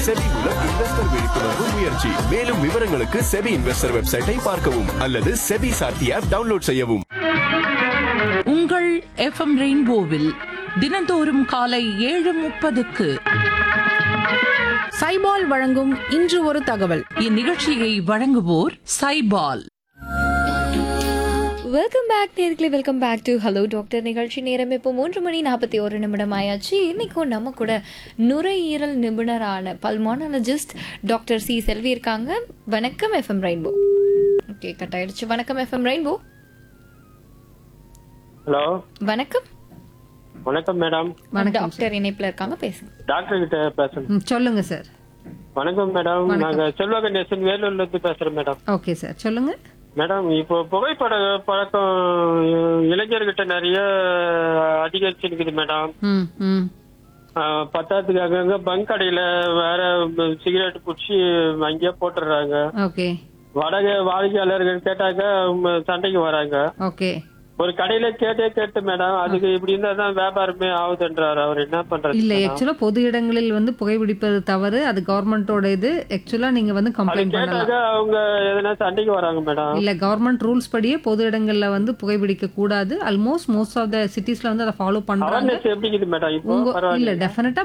SEBI மூலம் investor விழிப்புணர்வு முயற்சி மேலும் விவரங்களுக்கு செபி இன்வெஸ்டர் வெப்சைட்டை பார்க்கவும் அல்லது செபி சார்த்தி ஆப் டவுன்லோட் செய்யவும் உங்கள் எஃப்எம் ரெயின்போவில் தினந்தோறும் காலை ஏழு முப்பதுக்கு சைபால் வழங்கும் இன்று ஒரு தகவல் இந்நிகழ்ச்சியை வழங்குவோர் சைபால் வெல்கம் பேக் நேர்களே welcome back to hello doctor நிகழ்ச்சி நேரம் இப்போ மூன்று மணி நாற்பத்தி ஒரு நிமிடம் ஆயாச்சு இன்றைக்கும் நம்ம கூட நுரையீரல் நிபுணரான பல்மானாலஜிஸ்ட் டாக்டர் சி செல்வி இருக்காங்க வணக்கம் எஃப்எம் ரெயின்போ ஓகே கட் ஆயிடுச்சு வணக்கம் எஃப்எம் ரெயின்போ ஹலோ வணக்கம் வணக்கம் மேடம் டாக்டர் இணைப்பில் இருக்காங்க பேசுங்க டாக்டர் கிட்ட பேசுறேன் ம், சொல்லுங்க சார் வணக்கம் மேடம் நாங்க செல்வ கணேசன் வேலூர்ல இருந்து பேசுறேன் மேடம் ஓகே சார் சொல்லுங்க மேடம் இப்போ புகைப்பட பழக்கம் இளைஞர்கிட்ட நிறைய அதிகரிச்சிருக்குது மேடம் ம் ம் ஆஹ் பத்தாவதுக்கு அங்கங்க பங்க் கடையில வேற சிகரெட் குடிச்சு அங்கேயே போட்டுடுறாங்க ஓகே வடக வாடிக்கையாளர்கள் கேட்டாக்க உம், சண்டைக்கு வராங்க ஓகே ஒரு கடையில கேட்டே கேட்டு மேடம் அதுக்கு இப்படி இருந்தா தான் வியாபாரமே ஆகுதுன்றாரு அவர் என்ன பண்றது இல்ல மேடம்? ஆக்சுவலா பொது இடங்களில் வந்து புகைப்பிடிப்பது தவறு அது கவர்மெண்டோட இது ஆக்சுவலா நீங்க வந்து அது கம்ப்ளைண்ட் பண்ணலாம் கேட்டாக்க அவங்க எதனா சண்டைக்கு வராங்க மேடம் இல்ல கவர்மெண்ட் ரூல்ஸ் படியே பொது இடங்கள்ல வந்து புகைப்பிடிக்க கூடாது ஆல்மோஸ்ட் மோஸ்ட் ஆஃப் த சிட்டிஸ்ல வந்து அதை ஃபாலோ பண்றாங்க அவேர்னஸ் எப்படி இருக்குது மேடம் இப்போ உங்க இல்ல பரவாயில்ல டெஃபினட்டா